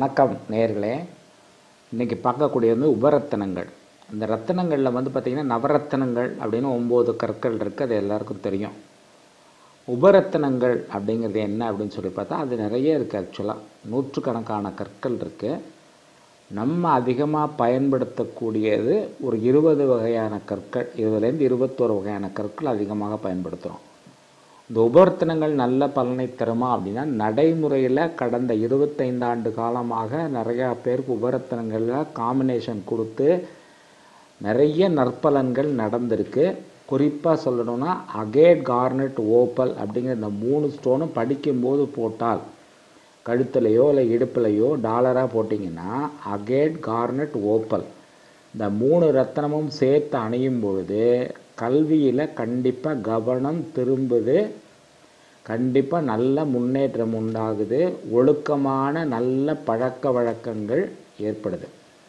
வணக்கம் நேயர்களே இன்றைக்கி பார்க்கக்கூடியது வந்து உபரத்தினங்கள் இந்த ரத்தினங்களில் வந்து பார்த்திங்கன்னா நவரத்தினங்கள் அப்படின்னு ஒம்பது கற்கள் இருக்குது அது எல்லாருக்கும் தெரியும் உபரத்தினங்கள் அப்படிங்கிறது என்ன அப்படின்னு சொல்லி பார்த்தா அது நிறைய இருக்குது ஆக்சுவலாக நூற்றுக்கணக்கான கற்கள் இருக்குது நம்ம அதிகமாக பயன்படுத்தக்கூடியது ஒரு இருபது வகையான கற்கள் இருபதுலேருந்து இருபத்தோரு வகையான கற்கள் அதிகமாக பயன்படுத்துகிறோம் இந்த உபரத்தினங்கள் நல்ல பலனை தருமா அப்படின்னா நடைமுறையில் கடந்த இருபத்தைந்து ஆண்டு காலமாக நிறையா பேருக்கு உபரத்தினங்களில் காம்பினேஷன் கொடுத்து நிறைய நற்பலன்கள் நடந்திருக்கு குறிப்பாக சொல்லணும்னா அகேட் கார்னட் ஓப்பல் அப்படிங்கிற இந்த மூணு ஸ்டோனும் படிக்கும்போது போட்டால் கழுத்துலையோ இல்லை இடுப்புலையோ டாலராக போட்டிங்கன்னா அகேட் கார்னட் ஓப்பல் இந்த மூணு ரத்தனமும் சேர்த்து அணியும் பொழுது கல்வியில் கண்டிப்பாக கவனம் திரும்புது கண்டிப்பாக நல்ல முன்னேற்றம் உண்டாகுது ஒழுக்கமான நல்ல பழக்க வழக்கங்கள் ஏற்படுது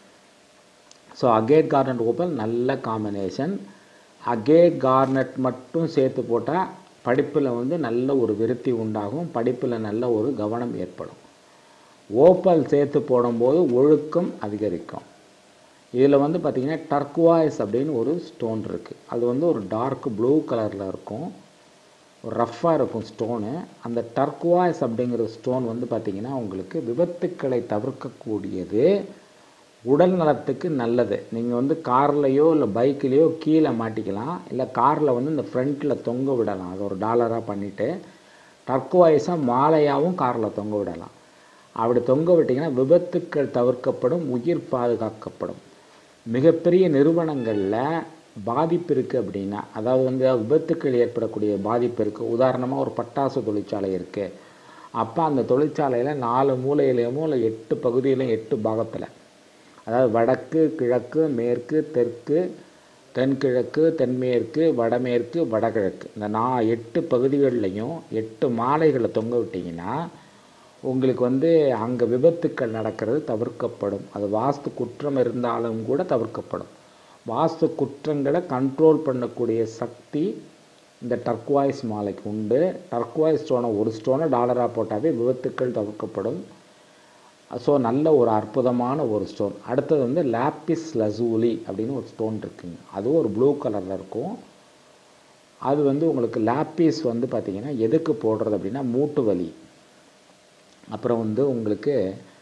ஸோ அகேட் கார்னட் ஓப்பல் நல்ல காம்பினேஷன் அகேட் கார்னட் மட்டும் சேர்த்து போட்டால் படிப்பில் வந்து நல்ல ஒரு விருத்தி உண்டாகும் படிப்பில் நல்ல ஒரு கவனம் ஏற்படும் ஓப்பல் சேர்த்து போடும்போது ஒழுக்கம் அதிகரிக்கும் இதில் வந்து பார்த்திங்கன்னா டர்க்வாய்ஸ் அப்படின்னு ஒரு ஸ்டோன் இருக்குது அது வந்து ஒரு டார்க் ப்ளூ கலரில் இருக்கும் ஒரு ரஃப்பாக இருக்கும் ஸ்டோனு அந்த டர்க்வாய்ஸ் அப்படிங்கிற ஸ்டோன் வந்து பார்த்திங்கன்னா உங்களுக்கு விபத்துக்களை தவிர்க்கக்கூடியது உடல் நலத்துக்கு நல்லது நீங்கள் வந்து கார்லேயோ இல்லை பைக்லேயோ கீழே மாட்டிக்கலாம் இல்லை காரில் வந்து இந்த ஃப்ரண்ட்டில் தொங்க விடலாம் அது ஒரு டாலராக பண்ணிவிட்டு டர்க்வாய்ஸாக மாலையாகவும் காரில் தொங்க விடலாம் அப்படி தொங்க விட்டிங்கன்னா விபத்துக்கள் தவிர்க்கப்படும் உயிர் பாதுகாக்கப்படும் மிகப்பெரிய நிறுவனங்களில் பாதிப்பு இருக்குது அப்படின்னா அதாவது வந்து விபத்துக்கள் ஏற்படக்கூடிய பாதிப்பு இருக்குது உதாரணமாக ஒரு பட்டாசு தொழிற்சாலை இருக்குது அப்போ அந்த தொழிற்சாலையில் நாலு மூலையிலையுமோ இல்லை எட்டு பகுதியிலும் எட்டு பாகத்தில் அதாவது வடக்கு கிழக்கு மேற்கு தெற்கு தென்கிழக்கு தென்மேற்கு வடமேற்கு வடகிழக்கு இந்த நான் எட்டு பகுதிகள்லையும் எட்டு மாலைகளை தொங்க விட்டிங்கன்னா உங்களுக்கு வந்து அங்கே விபத்துக்கள் நடக்கிறது தவிர்க்கப்படும் அது வாஸ்து குற்றம் இருந்தாலும் கூட தவிர்க்கப்படும் வாஸ்து குற்றங்களை கண்ட்ரோல் பண்ணக்கூடிய சக்தி இந்த டர்க்வாய்ஸ் மாலைக்கு உண்டு டர்க்வாய்ஸ் ஸ்டோனை ஒரு ஸ்டோனை டாலராக போட்டாவே விபத்துக்கள் தவிர்க்கப்படும் ஸோ நல்ல ஒரு அற்புதமான ஒரு ஸ்டோன் அடுத்தது வந்து லாப்பிஸ் லசூலி அப்படின்னு ஒரு ஸ்டோன் இருக்குங்க அதுவும் ஒரு ப்ளூ கலரில் இருக்கும் அது வந்து உங்களுக்கு லாப்பிஸ் வந்து பார்த்திங்கன்னா எதுக்கு போடுறது அப்படின்னா மூட்டு வலி அப்புறம் வந்து உங்களுக்கு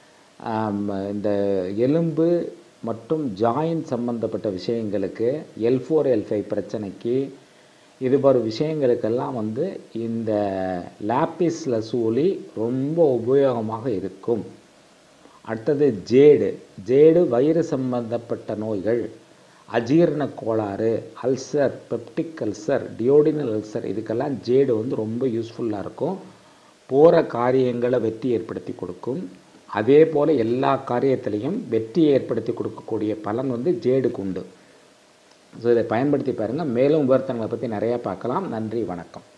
இந்த எலும்பு மற்றும் ஜாயின் சம்பந்தப்பட்ட விஷயங்களுக்கு எல் ஃபோர் எல் ஃபைவ் பிரச்சனைக்கு இது போன்ற விஷயங்களுக்கெல்லாம் வந்து இந்த லாப்பிஸ் லசூலி ரொம்ப உபயோகமாக இருக்கும் அடுத்தது ஜேடு ஜேடு வயிறு சம்பந்தப்பட்ட நோய்கள் அஜீரண கோளாறு ulcer peptic ulcer duodenal ulcer இதுக்கெல்லாம் ஜேடு வந்து ரொம்ப யூஸ்ஃபுல்லாக இருக்கும் போகிற காரியங்களை வெற்றி ஏற்படுத்தி கொடுக்கும் அதே போல் எல்லா காரியத்திலையும் வெற்றி ஏற்படுத்தி கொடுக்கக்கூடிய பலன் வந்து ஜேடுக்கு உண்டு ஸோ இதை பயன்படுத்தி பாருங்கள் மேலும் உபர்த்தங்களை பற்றி நிறையா பார்க்கலாம் நன்றி வணக்கம்